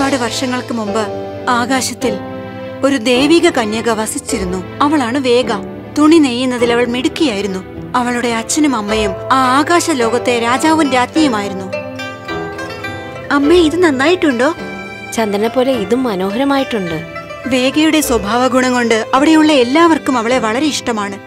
ഒരുപാട് വർഷങ്ങൾക്ക് മുമ്പ് ആകാശത്തിൽ ഒരു ദൈവിക കന്യക വസിച്ചിരുന്നു അവളാണ് വേഗ തുണി നെയ്യുന്നതിൽ അവൾ മിടുക്കിയായിരുന്നു അവളുടെ അച്ഛനും അമ്മയും ആ ആകാശ ലോകത്തെ രാജാവും രാജ്ഞിയുമായിരുന്നു അമ്മേ ഇത് നന്നായിട്ടുണ്ടോ ചന്ദനെ പോലെ ഇതും മനോഹരമായിട്ടുണ്ട് വേഗയുടെ സ്വഭാവ ഗുണം കൊണ്ട് അവിടെയുള്ള എല്ലാവർക്കും അവളെ വളരെ ഇഷ്ടമാണ്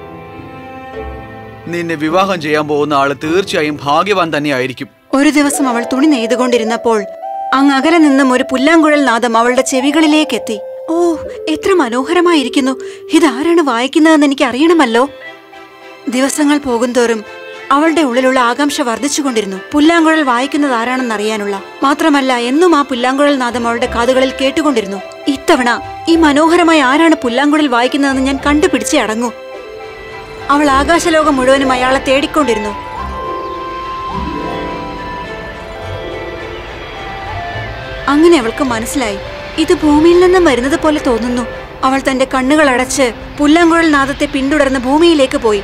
നിന്നെ വിവാഹം ചെയ്യാൻ പോകുന്ന ആള് തീർച്ചയായും ഭാഗ്യവാൻ തന്നെയായിരിക്കും ഒരു ദിവസം അവൾ തുണി നെയ്തുകൊണ്ടിരുന്നപ്പോൾ അങ്ങ് അകലെ നിന്നും ഒരു പുല്ലാങ്കുഴൽ നാദം അവളുടെ ചെവികളിലേക്ക് എത്തി ഓ എത്ര മനോഹരമായിരിക്കുന്നു ഇതാരാണ് വായിക്കുന്നതെന്ന് എനിക്ക് അറിയണമല്ലോ ദിവസങ്ങൾ പോകുന്തോറും അവളുടെ ഉള്ളിലുള്ള ആകാംക്ഷ വർദ്ധിച്ചുകൊണ്ടിരുന്നു പുല്ലാങ്കുഴൽ വായിക്കുന്നത് ആരാണെന്ന് അറിയാനുള്ള മാത്രമല്ല എന്നും ആ പുല്ലാങ്കുഴൽ നാദം അവളുടെ കാതുകളിൽ കേട്ടുകൊണ്ടിരുന്നു ഇത്തവണ ഈ മനോഹരമായ ആരാണ് പുല്ലാങ്കുഴൽ വായിക്കുന്നതെന്ന് ഞാൻ കണ്ടുപിടിച്ചേ അടങ്ങൂ അവൾ ആകാശലോകം മുഴുവനും അയാളെ തേടിക്കൊണ്ടിരുന്നു അങ്ങനെ അവൾക്ക് മനസ്സിലായി ഇത് ഭൂമിയിൽ നിന്നും വരുന്നത് പോലെ തോന്നുന്നു അവൾ തന്റെ കണ്ണുകൾ അടച്ച് പുല്ലാങ്കുഴൽ നാദത്തെ പിന്തുടർന്ന് ഭൂമിയിലേക്ക് പോയി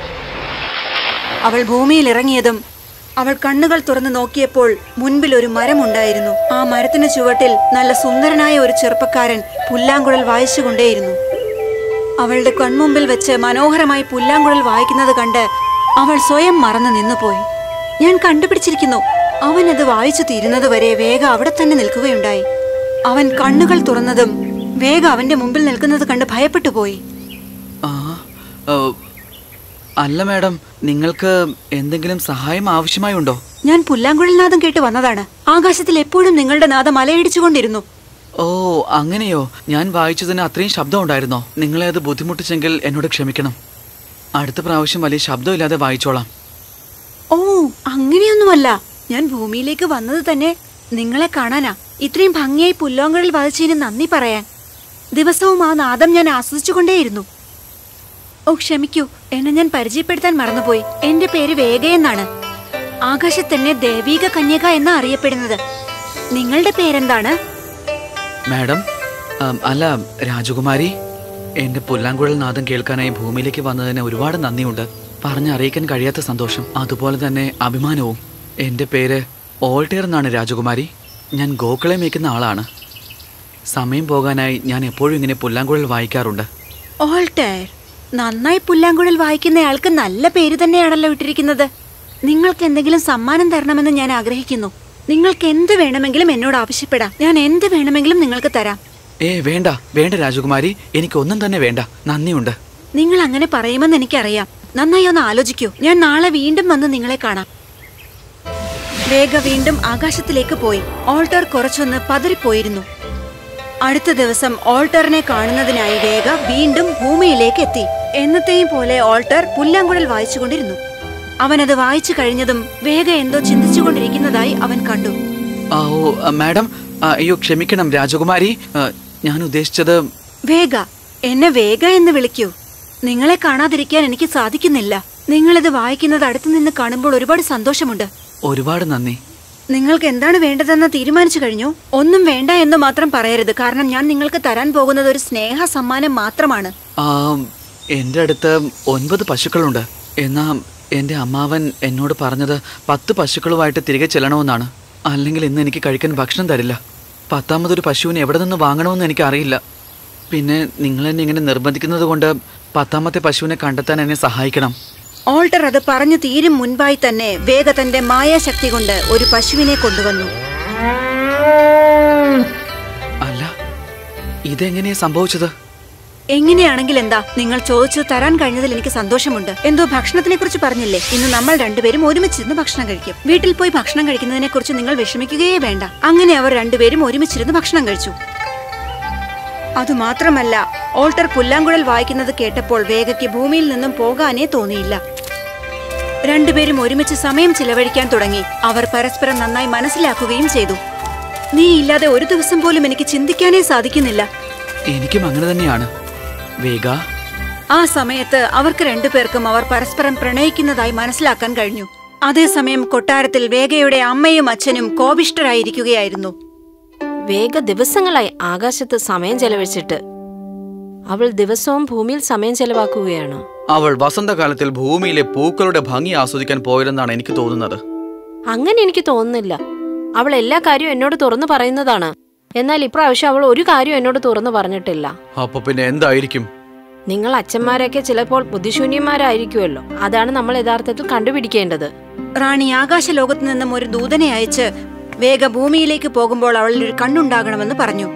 അവൾ ഭൂമിയിൽ ഇറങ്ങിയതും അവൾ കണ്ണുകൾ തുറന്നു നോക്കിയപ്പോൾ മുൻപിൽ ഒരു മരമുണ്ടായിരുന്നു ആ മരത്തിന് ചുവട്ടിൽ നല്ല സുന്ദരനായ ഒരു ചെറുപ്പക്കാരൻ പുല്ലാങ്കുഴൽ വായിച്ചുകൊണ്ടേയിരുന്നു അവളുടെ കൺമുമ്പിൽ വെച്ച് മനോഹരമായി പുല്ലാങ്കുഴൽ വായിക്കുന്നത് കണ്ട് അവൾ സ്വയം മറന്നു നിന്നുപോയി ഞാൻ കണ്ടുപിടിച്ചിരിക്കുന്നു അവൻ അത് വായിച്ചു തീരുന്നതുവരെ വേഗ അവിടെ തന്നെ നിൽക്കുകയുണ്ടായി അവൻ കണ്ണുകൾ തുറന്നതും വേഗ അവന്റെ മുമ്പിൽ നിൽക്കുന്നത് കണ്ട് ഭയപ്പെട്ടു പോയി ആ ഏ, അല്ല മാഡം നിങ്ങൾക്ക് എന്തെങ്കിലും സഹായം ആവശ്യമായുണ്ടോ ഞാൻ പുല്ലാങ്കുഴൽ നാദം കേട്ട് വന്നതാണ് ആകാശത്തിൽ എപ്പോഴും നിങ്ങളുടെ നാദം അലയടിച്ചുകൊണ്ടിരുന്നു ഓ അങ്ങനെയോ ഞാൻ വായിച്ചതിന് അത്രയും ശബ്ദം ഉണ്ടായിരുന്നോ നിങ്ങളെ അത് ബുദ്ധിമുട്ടിച്ചെങ്കിൽ എന്നോട് ക്ഷമിക്കണം അടുത്ത പ്രാവശ്യം വലിയ ശബ്ദമില്ലാതെ വായിച്ചോളാം ഓ അങ്ങനെയൊന്നുമല്ല ഞാൻ ഭൂമിയിലേക്ക് വന്നത് തന്നെ നിങ്ങളെ കാണാനാ ഇത്രയും ഭംഗിയായി പുല്ലോങ്കളിൽ വാദിച്ചതിന് നന്ദി പറയാൻ ദിവസവും ആ നാദം ഞാൻ ആസ്വദിച്ചുകൊണ്ടേയിരുന്നു ഓ ക്ഷമിക്കൂ എന്നെ ഞാൻ പരിചയപ്പെടുത്താൻ മറന്നുപോയി എന്റെ പേര് വേഗയെന്നാണ് ആകാശത്തന്നെ ദൈവീക കന്യക എന്നാ അറിയപ്പെടുന്നത് നിങ്ങളുടെ പേരെന്താണ് മാഡം ആം, അല്ല രാജകുമാരി എന്റെ പുല്ലാങ്കുഴൽ നാദം കേൾക്കാനായി ഭൂമിയിലേക്ക് വന്നതിന് ഒരുപാട് നന്ദിയുണ്ട് പറഞ്ഞറിയിക്കാൻ കഴിയാത്ത സന്തോഷം അതുപോലെ തന്നെ അഭിമാനവും എന്റെ പേര് ഓൾട്ടിയർ എന്നാണ് രാജകുമാരി ഞാൻ ഗോക്കളെ മേയ്ക്കുന്ന ആളാണ് സമയം പോകാനായി ഞാൻ എപ്പോഴും ഇങ്ങനെ പുല്ലാങ്കുഴൽ വായിക്കാറുണ്ട് ഓൾട്ടയർ നന്നായി പുല്ലാങ്കുഴൽ വായിക്കുന്നയാൾക്ക് നല്ല പേര് തന്നെയാണല്ലോ ഇട്ടിരിക്കുന്നത് നിങ്ങൾക്ക് എന്തെങ്കിലും സമ്മാനം തരണമെന്ന് ഞാൻ ആഗ്രഹിക്കുന്നു നിങ്ങൾക്ക് എന്ത് വേണമെങ്കിലും എന്നോട് ആവശ്യപ്പെടാം ഞാൻ എന്ത് വേണമെങ്കിലും നിങ്ങൾക്ക് തരാം ഏ വേണ്ട വേണ്ട രാജകുമാരി എനിക്കൊന്നും തന്നെ വേണ്ട നന്ദിയുണ്ട് നിങ്ങൾ അങ്ങനെ പറയുമെന്ന് എനിക്കറിയാം നന്നായി ഒന്ന് ആലോചിക്കൂ ഞാൻ നാളെ വീണ്ടും വന്ന് നിങ്ങളെ കാണാം വേഗ വീണ്ടും ആകാശത്തിലേക്ക് പോയി ഓൾട്ടർ കുറച്ചൊന്ന് പതറിപ്പോയിരുന്നു അടുത്ത ദിവസം ഓൾട്ടറിനെ കാണുന്നതിനായി വേഗ വീണ്ടും ഭൂമിയിലേക്ക് എത്തി എന്നത്തെയും പോലെ ഓൾട്ടർ പുല്ലാങ്കുഴൽ വായിച്ചുകൊണ്ടിരുന്നു അവനത് വായിച്ചു കഴിഞ്ഞതും വേഗ എന്തോ ചിന്തിച്ചുകൊണ്ടിരിക്കുന്നതായി അവൻ കണ്ടു ആ, ഓ ആ, മാഡം ആ, അയ്യോ ക്ഷമിക്കണം രാജകുമാരി ആ, ഞാൻ ഉദ്ദേശിച്ചത് വേഗ എന്നെ വേഗ എന്ന് വിളിക്കൂ നിങ്ങളെ കാണാതിരിക്കാൻ എനിക്ക് സാധിക്കുന്നില്ല നിങ്ങളിത് വായിക്കുന്നത് അടുത്തു നിന്ന് കാണുമ്പോൾ ഒരുപാട് സന്തോഷമുണ്ട് ഒരുപാട് നന്ദി നിങ്ങൾക്ക് എന്താണ് വേണ്ടതെന്ന് തീരുമാനിച്ചു കഴിഞ്ഞു ഒന്നും വേണ്ട എന്ന് മാത്രം പറയരുത് കാരണം ഞാൻ നിങ്ങൾക്ക് തരാൻ പോകുന്നത് ഒരു സ്നേഹ സമ്മാനം മാത്രമാണ് ആ, എന്റെ അടുത്ത് ഒൻപത് പശുക്കളുണ്ട് എന്നാ എന്റെ അമ്മാവൻ എന്നോട് പറഞ്ഞത് പത്ത് പശുക്കളുമായിട്ട് തിരികെ ചെല്ലണമെന്നാണ് അല്ലെങ്കിൽ ഇന്ന് എനിക്ക് കഴിക്കാൻ ഭക്ഷണം തരില്ല പത്താമതൊരു പശുവിനെ എവിടെ നിന്ന് വാങ്ങണമെന്ന് എനിക്ക് അറിയില്ല പിന്നെ നിങ്ങൾ എന്നെ ഇങ്ങനെ നിർബന്ധിക്കുന്നത് കൊണ്ട് പത്താമത്തെ പശുവിനെ കണ്ടെത്താൻ എന്നെ സഹായിക്കണം ഓൾട്ടർ അത് പറഞ്ഞു തീരും മുൻപായി തന്നെ വേഗ തന്റെ മായാശക്തി കൊണ്ട് ഒരു പശുവിനെ കൊണ്ടുവന്നു അല്ല ഇതെങ്ങനെയാ സംഭവിച്ചത് എങ്ങനെയാണെങ്കിൽ എന്താ നിങ്ങൾ ചോദിച്ചത് തരാൻ കഴിഞ്ഞതിൽ എനിക്ക് സന്തോഷമുണ്ട് എന്തോ ഭക്ഷണത്തിനെ കുറിച്ച് പറഞ്ഞില്ലേ ഇന്ന് നമ്മൾ രണ്ടുപേരും ഒരുമിച്ചിരുന്ന് ഭക്ഷണം കഴിക്കും വീട്ടിൽ പോയി ഭക്ഷണം കഴിക്കുന്നതിനെ കുറിച്ച് നിങ്ങൾ വിഷമിക്കുകയേ വേണ്ട അങ്ങനെ അവർ രണ്ടുപേരും ഒരുമിച്ചിരുന്ന് ഭക്ഷണം കഴിച്ചു അതുമാത്രമല്ല ഓൾട്ടർ പുല്ലാങ്കുഴൽ വായിക്കുന്നത് കേട്ടപ്പോൾ വേഗയ്ക്ക് ഭൂമിയിൽ നിന്നും പോകാനേ തോന്നിയില്ല രണ്ടുപേരും ഒരുമിച്ച് സമയം ചിലവഴിക്കാൻ തുടങ്ങി അവർ പരസ്പരം നന്നായി മനസ്സിലാക്കുകയും ചെയ്തു നീ ഇല്ലാതെ ഒരു ദിവസം പോലും എനിക്ക് ചിന്തിക്കാനേ സാധിക്കുന്നില്ല എനിക്കും അങ്ങനെ തന്നെയാണ് വേഗ ആ സമയത്ത് അവർക്ക് രണ്ടുപേർക്കും അവർ പരസ്പരം പ്രണയിക്കുന്നതായി മനസ്സിലാക്കാൻ കഴിഞ്ഞു അതേസമയം കൊട്ടാരത്തിൽ വേഗയുടെ അമ്മയും അച്ഛനും കോപിഷ്ടരായിരിക്കുകയായിരുന്നു വേഗ ദിവസങ്ങളായി ആകാശത്ത് സമയം ചെലവഴിച്ചിട്ട് അവൾ ദിവസവും ഭൂമിയിൽ സമയം ചെലവാക്കുകയാണ് അവൾ വസന്തകാലത്തിൽ ഭൂമിയിലെ പൂക്കളുടെ ഭംഗി ആസ്വദിക്കാൻ പോയതെന്നാണ് എനിക്ക് തോന്നുന്നത് അങ്ങനെ എനിക്ക് തോന്നുന്നില്ല അവൾ എല്ലാ കാര്യവും എന്നോട് തുറന്നു പറയുന്നതാണ് എന്നാൽ ഇപ്രാവശ്യം അവൾ ഒരു കാര്യം എന്നോട് തുറന്നു പറഞ്ഞിട്ടില്ല അപ്പൊ പിന്നെ എന്തായിരിക്കും നിങ്ങൾ അച്ഛന്മാരൊക്കെ ചിലപ്പോൾ ബുദ്ധിശൂന്യന്മാരായിരിക്കുമല്ലോ അതാണ് നമ്മൾ യഥാർത്ഥത്തിൽ കണ്ടുപിടിക്കേണ്ടത് റാണി ആകാശലോകത്ത് നിന്നും ഒരു ദൂതനെ അയച്ച് വേഗ ഭൂമിയിലേക്ക് പോകുമ്പോൾ അവളിൽ ഒരു കണ്ണുണ്ടാകണമെന്ന് പറഞ്ഞു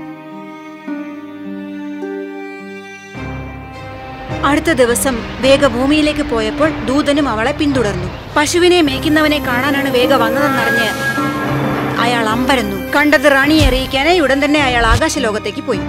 അടുത്ത ദിവസം വേഗ ഭൂമിയിലേക്ക് പോയപ്പോൾ ദൂതനും അവളെ പിന്തുടർന്നു പശുവിനെ മേയ്ക്കുന്നവനെ കാണാനാണ് വേഗ വന്നതെന്നറിഞ്ഞ് അയാൾ അമ്പരന്നു കണ്ടത് റാണിയെ അറിയിക്കാനായി ഉടൻ തന്നെ അയാൾ ആകാശലോകത്തേക്ക് പോയി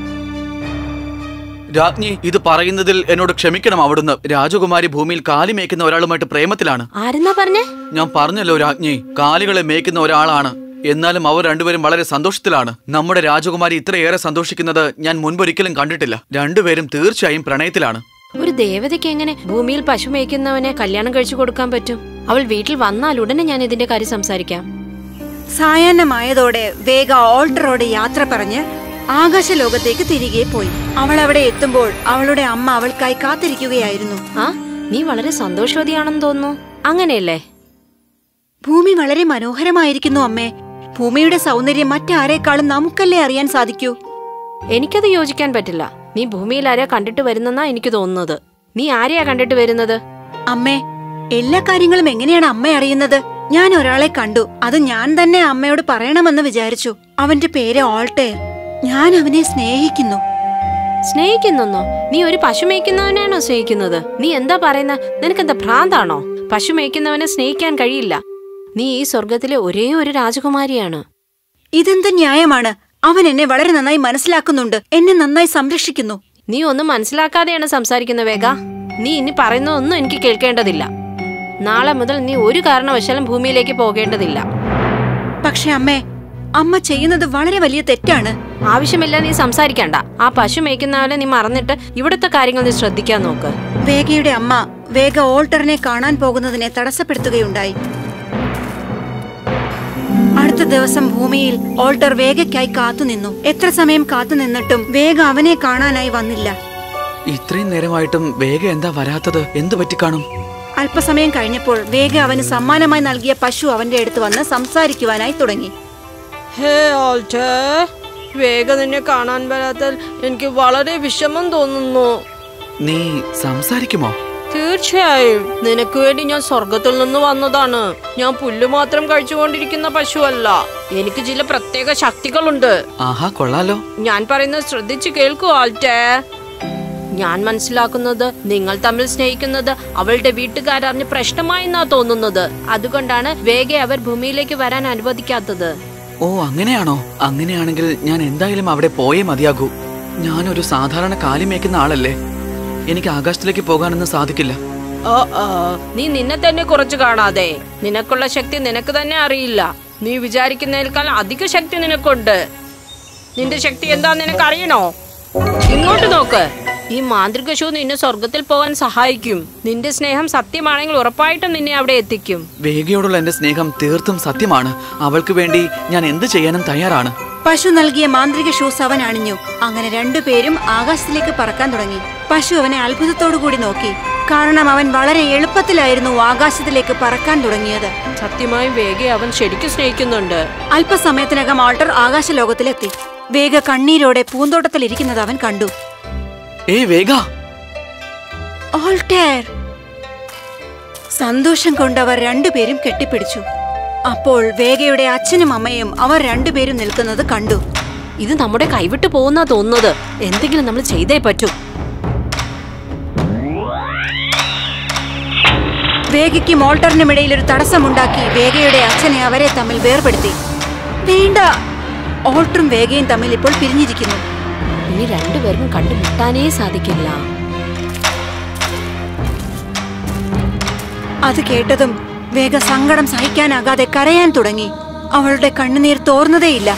രാജ്ഞി ഇത് പറയുന്നതിൽ എന്നോട് ക്ഷമിക്കണം അവിടുന്ന് രാജകുമാരി ഭൂമിയിൽ കാലി മേയ്ക്കുന്ന ഒരാളുമായിട്ട് പ്രേമത്തിലാണ് ആരെന്നാ പറഞ്ഞേ ഞാൻ പറഞ്ഞല്ലോ രാജ്ഞി കാലികളെ മേയ്ക്കുന്ന ഒരാളാണ് എന്നാലും അവർ രണ്ടുപേരും വളരെ സന്തോഷത്തിലാണ് നമ്മുടെ രാജകുമാരി ഇത്രയേറെ സന്തോഷിക്കുന്നത് ഞാൻ മുൻപൊരിക്കലും കണ്ടിട്ടില്ല രണ്ടുപേരും തീർച്ചയായും പ്രണയത്തിലാണ് ഒരു ദേവതയ്ക്ക് എങ്ങനെ ഭൂമിയിൽ പശു മേയ്ക്കുന്നവനെ കല്യാണം കഴിച്ചു കൊടുക്കാൻ പറ്റും അവൾ വീട്ടിൽ വന്നാൽ ഉടനെ ഞാൻ ഇതിന്റെ കാര്യം സംസാരിക്കാം സായാഹ്നമായതോടെ വേഗ ഓൾട്ടറോട് യാത്ര പറഞ്ഞ് ആകാശലോകത്തേക്ക് തിരികെ പോയി അവൾ അവിടെ എത്തുമ്പോൾ അവളുടെ അമ്മ അവൾക്കായി കാത്തിരിക്കുകയായിരുന്നു ആ നീ വളരെ സന്തോഷവതിയാണെന്ന് തോന്നുന്നു അങ്ങനെയല്ലേ ഭൂമി വളരെ മനോഹരമായിരിക്കുന്നു അമ്മേ ഭൂമിയുടെ സൗന്ദര്യം മറ്റാരേക്കാളും നമുക്കല്ലേ അറിയാൻ സാധിക്കൂ എനിക്കത് യോജിക്കാൻ പറ്റില്ല നീ ഭൂമിയിൽ ആരെയാ കണ്ടിട്ട് വരുന്നെന്നാ എനിക്ക് തോന്നുന്നത് നീ ആരെയാ കണ്ടിട്ട് വരുന്നത് അമ്മേ എല്ലാ കാര്യങ്ങളും എങ്ങനെയാണ് അമ്മ അറിയുന്നത് ഞാൻ ഒരാളെ കണ്ടു അത് ഞാൻ തന്നെ അമ്മയോട് പറയണമെന്ന് വിചാരിച്ചു അവന്റെ പേര് ഓൾട്ടയർ ഞാൻ അവനെ സ്നേഹിക്കുന്നു സ്നേഹിക്കുന്നോ നീ ഒരു പശു മേയ്ക്കുന്നവനെയാണോ സ്നേഹിക്കുന്നത് നീ എന്താ പറയുന്ന നിനക്കെന്താ ഭ്രാന്താണോ പശു മേയ്ക്കുന്നവനെ സ്നേഹിക്കാൻ കഴിയില്ല നീ ഈ സ്വർഗത്തിലെ ഒരേ ഒരു രാജകുമാരിയാണ് ഇതെന്ത് ന്യായമാണ് അവൻ എന്നെ വളരെ നന്നായി മനസ്സിലാക്കുന്നുണ്ട് എന്നെ നന്നായി സംരക്ഷിക്കുന്നു നീ ഒന്നും മനസ്സിലാക്കാതെയാണ് സംസാരിക്കുന്ന വേഗ നീ ഇനി പറയുന്നതൊന്നും എനിക്ക് കേൾക്കേണ്ടതില്ല നാളെ മുതൽ നീ ഒരു കാരണവശാലും ഭൂമിയിലേക്ക് പോകേണ്ടതില്ല പക്ഷെ അമ്മേ അമ്മ ചെയ്യുന്നത് വളരെ വലിയ തെറ്റാണ് ആവശ്യമില്ല നീ സംസാരിക്കണ്ട ആ പശു മേയ്ക്കുന്നവനെ നീ മറന്നിട്ട് ഇവിടുത്തെ കാര്യങ്ങൾ നീ ശ്രദ്ധിക്കാൻ നോക്ക് വേഗയുടെ അമ്മ വേഗ ഓൾട്ടറിനെ കാണാൻ പോകുന്നതിനെ തടസ്സപ്പെടുത്തുകയുണ്ടായി അടുത്ത ദിവസം ഭൂമിയിൽ ഓൾട്ടർ വേഗയ്ക്കായി കാത്തുനിന്നു എത്ര സമയം കാത്തുനിന്നിട്ടും വേഗ അവനെ കാണാനായി വന്നില്ല ഇത്രയും നേരമായിട്ടും വേഗ എന്താ വരാത്തത് എന്തു പറ്റിക്കാണും അല്പസമയം കഴിഞ്ഞപ്പോൾ വേഗ അവന് സമ്മാനമായി നൽകിയ പശു അവന്റെ അടുത്ത് വന്ന് സംസാരിക്കുവാനായി തുടങ്ങി ഹേ ഓൾട്ടേ വേഗ നിന്നെ കാണാൻ വരാത്തതിൽ എനിക്ക് വളരെ വിഷമം തോന്നുന്നു നീ സംസാരിക്കുമോ തീർച്ചയായും നിനക്ക് വേണ്ടി ഞാൻ സ്വർഗത്തിൽ നിന്ന് വന്നതാണ് ഞാൻ പുല്ല് മാത്രം കഴിച്ചുകൊണ്ടിരിക്കുന്ന പശുവല്ല എനിക്ക് ചില പ്രത്യേക ശക്തികളുണ്ട് ആഹാ കൊള്ളാലോ ഞാൻ പറയുന്നത് ശ്രദ്ധിച്ചു കേൾക്കൂ ആൾട്ടേ ഞാൻ മനസ്സിലാക്കുന്നത് നിങ്ങൾ തമ്മിൽ സ്നേഹിക്കുന്നത് അവളുടെ വീട്ടുകാരറിഞ്ഞ് പ്രശ്നമായെന്നാ തോന്നുന്നത് അതുകൊണ്ടാണ് വേഗ അവർ ഭൂമിയിലേക്ക് വരാൻ അനുവദിക്കാത്തത് ഓ അങ്ങനെയാണോ അങ്ങനെയാണെങ്കിൽ ഞാൻ എന്തായാലും അവിടെ പോയേ മതിയാകൂ ഞാനൊരു സാധാരണ കാലി മേയ്ക്കുന്ന ആളല്ലേ എനിക്ക് ആകാശത്തിലേക്ക് പോകാനൊന്നും സാധിക്കില്ല ഓ ഓ നീ നിന്നെ തന്നെ കുറച്ച് കാണാതെ നിനക്കുള്ള ശക്തി നിനക്ക് തന്നെ അറിയില്ല നീ വിചാരിക്കുന്നതിനേക്കാൾ അധിക ശക്തി നിനക്കുണ്ട് നിന്റെ ശക്തി എന്താ നിനക്ക് അറിയണോ ഇങ്ങോട്ട് നോക്ക് ഈ മാന്ത്രിക ഷൂ നിന്നെ സ്വർഗത്തിൽ പോകാൻ സഹായിക്കും നിന്റെ സ്നേഹം സത്യമാണെങ്കിൽ ഉറപ്പായിട്ടും നിന്നെ അവിടെ എത്തിക്കും വേഗയോടുള്ള എന്റെ സ്നേഹം തീർത്തും സത്യമാണ് അവൾക്ക് വേണ്ടി ഞാൻ എന്ത് ചെയ്യാനും തയ്യാറാണ് പശു നൽകിയ മാന്ത്രിക ഷൂസ് അവൻ അണിഞ്ഞു അങ്ങനെ രണ്ടുപേരും ആകാശത്തിലേക്ക് പറക്കാൻ തുടങ്ങി പശു അവനെ അത്ഭുതത്തോടു കൂടി നോക്കി കാരണം അവൻ വളരെ എളുപ്പത്തിലായിരുന്നു ആകാശത്തിലേക്ക് പറക്കാൻ തുടങ്ങിയത് സത്യമായും വേഗയെ അവൻ ശരിക്കും സ്നേഹിക്കുന്നുണ്ട് അല്പസമയത്തിനകം ആൾട്ടർ ആകാശലോകത്തിലെത്തി വേഗ കണ്ണീരോടെ പൂന്തോട്ടത്തിൽ ഇരിക്കുന്നത് അവൻ കണ്ടു ഏയ് വേഗ ഓൾട്ടേർ സന്തോഷം കൊണ്ട് അവർ രണ്ടുപേരും കെട്ടിപ്പിടിച്ചു അപ്പോൾ വേഗയുടെ അച്ഛനും അമ്മയും അവർ രണ്ടുപേരും നിൽക്കുന്നത് കണ്ടു ഇത് നമ്മുടെ കൈവിട്ട് പോകുന്നാ തോന്നുന്നത് എന്തെങ്കിലും നമ്മൾ ചെയ്തേ പറ്റൂ വേഗയ്ക്ക് മോൾട്ടറിനും ഇടയിൽ ഒരു തടസ്സമുണ്ടാക്കി വേഗയുടെ അച്ഛനെ അവരെ തമ്മിൽ വേർപെടുത്തി വേണ്ട ഓൾട്ടറും വേഗയും തമ്മിൽ ഇപ്പോൾ പിരിഞ്ഞിരിക്കുന്നു ഇനി രണ്ടുപേർക്കും കണ്ടുമുട്ടാനേ സാധിക്കില്ല അത് കേട്ടതും വേഗ സങ്കടം സഹിക്കാനാകാതെ കരയാൻ തുടങ്ങി അവളുടെ കണ്ണുനീർ തോർന്നതേയില്ല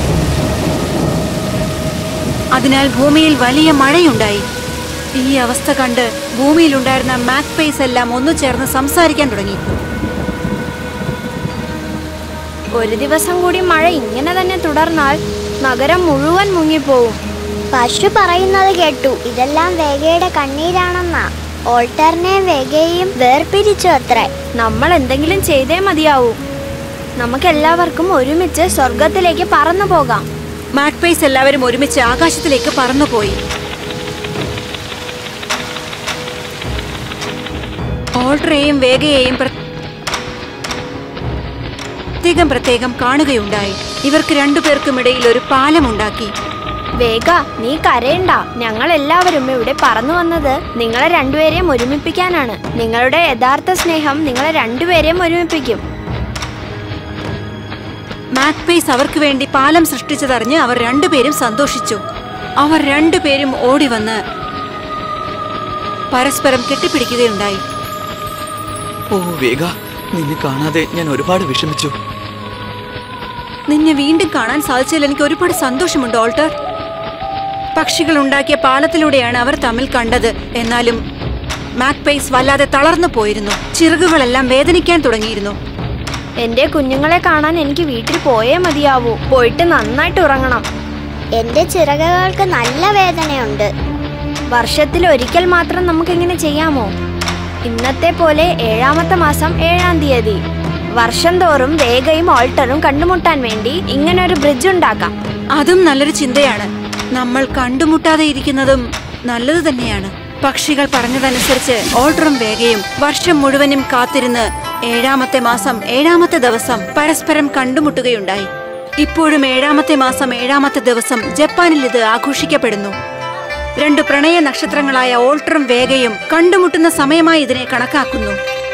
അതിനാൽ ഭൂമിയിൽ വലിയ മഴയുണ്ടായി ഈ അവസ്ഥ കണ്ട് ഭൂമിയിലുണ്ടായിരുന്ന മാക്പേസ് എല്ലാം ഒന്നു ചേർന്ന് സംസാരിക്കാൻ തുടങ്ങി ഒരു ദിവസം കൂടി മഴ ഇങ്ങനെ തന്നെ തുടർന്നാൽ നഗരം മുഴുവൻ മുങ്ങിപ്പോവും പശു പറയുന്നത് കേട്ടു ഇതെല്ലാം വേഗയുടെ കണ്ണീരാണെന്നാ ഓൾട്ടറിനെ വേഗയും വേർപിരിച്ചു അത്രേ നമ്മൾ എന്തെങ്കിലും ചെയ്തേ മതിയാവൂ നമുക്കെല്ലാവർക്കും ഒരുമിച്ച് സ്വർഗത്തിലേക്ക് പറന്നു പോകാം മാക്പേസ് എല്ലാവരും ഒരുമിച്ച് ആകാശത്തിലേക്ക് പറന്നുപോയി ഓൾട്രയെയും വേഗയെയും പ്ര- പ്രത്യേകം പ്രത്യേകം കാണുകയുണ്ടായി ഇവർക്ക് രണ്ടുപേർക്കും ഇടയിൽ ഒരു പാലമുണ്ടാക്കി വേഗ നീ കരയണ്ട ഞങ്ങൾ എല്ലാവരും ഇവിടെ പറന്നു വന്നത് നിങ്ങളെ രണ്ടുപേരെയും ഒരുമിപ്പിക്കാനാണ് നിങ്ങളുടെ യഥാർത്ഥ സ്നേഹം നിങ്ങളെ രണ്ടുപേരെയും ഒരുമിപ്പിക്കും മാക്പേസ് അവർക്ക് വേണ്ടി പാലം സൃഷ്ടിച്ചതറിഞ്ഞ് അവർ രണ്ടുപേരും സന്തോഷിച്ചു അവർ രണ്ടുപേരും ഓടി വന്ന് പരസ്പരം കെട്ടിപ്പിടിക്കുകയുണ്ടായി ഓ വേഗ നിന്നെ കാണാതെ ഞാൻ ഒരുപാട് വിഷമിച്ചു നിന്നെ വീണ്ടും കാണാൻ സാധിച്ചതിൽ എനിക്ക് ഒരുപാട് സന്തോഷമുണ്ട് ഓൾട്ടർ പക്ഷികൾ ഉണ്ടാക്കിയ പാലത്തിലൂടെയാണ് അവർ തമ്മിൽ കണ്ടത് എന്നാലും മാക്പേസ് വല്ലാതെ തളർന്നു പോയിരുന്നു ചിറകുകളെല്ലാം വേദനിക്കാൻ തുടങ്ങിയിരുന്നു എന്റെ കുഞ്ഞുങ്ങളെ കാണാൻ എനിക്ക് വീട്ടിൽ പോയേ മതിയാവൂ പോയിട്ട് നന്നായിട്ട് ഉറങ്ങണം എന്റെ ചിറകുകൾക്ക് നല്ല വേദനയുണ്ട് വർഷത്തിൽ ഒരിക്കൽ മാത്രം നമുക്കിങ്ങനെ ചെയ്യാമോ ഇന്നത്തെ പോലെ ഏഴാമത്തെ മാസം ഏഴാം തീയതി വർഷം തോറും വേഗയും ഓൾട്ടറും കണ്ടുമുട്ടാൻ വേണ്ടി ഇങ്ങനെ ഒരു ബ്രിഡ്ജ് ഉണ്ടാക്കാം അതും നല്ലൊരു ചിന്തയാണ് നമ്മൾ കണ്ടുമുട്ടാതെ ഇരിക്കുന്നതും നല്ലത് തന്നെയാണ് പക്ഷികൾ പറഞ്ഞതനുസരിച്ച് ഓൾട്ടറും വേഗയും വർഷം മുഴുവനും കാത്തിരുന്ന് ഏഴാമത്തെ മാസം ഏഴാമത്തെ ദിവസം പരസ്പരം കണ്ടുമുട്ടുകയുണ്ടായി ഇപ്പോഴും ഏഴാമത്തെ മാസം ഏഴാമത്തെ ദിവസം ജപ്പാനിൽ ഇത് ആഘോഷിക്കപ്പെടുന്നു രണ്ട് പ്രണയ നക്ഷത്രങ്ങളായ ഓൾട്ടറും വേഗയും കണ്ടുമുട്ടുന്ന സമയമായി ഇതിനെ കണക്കാക്കുന്നു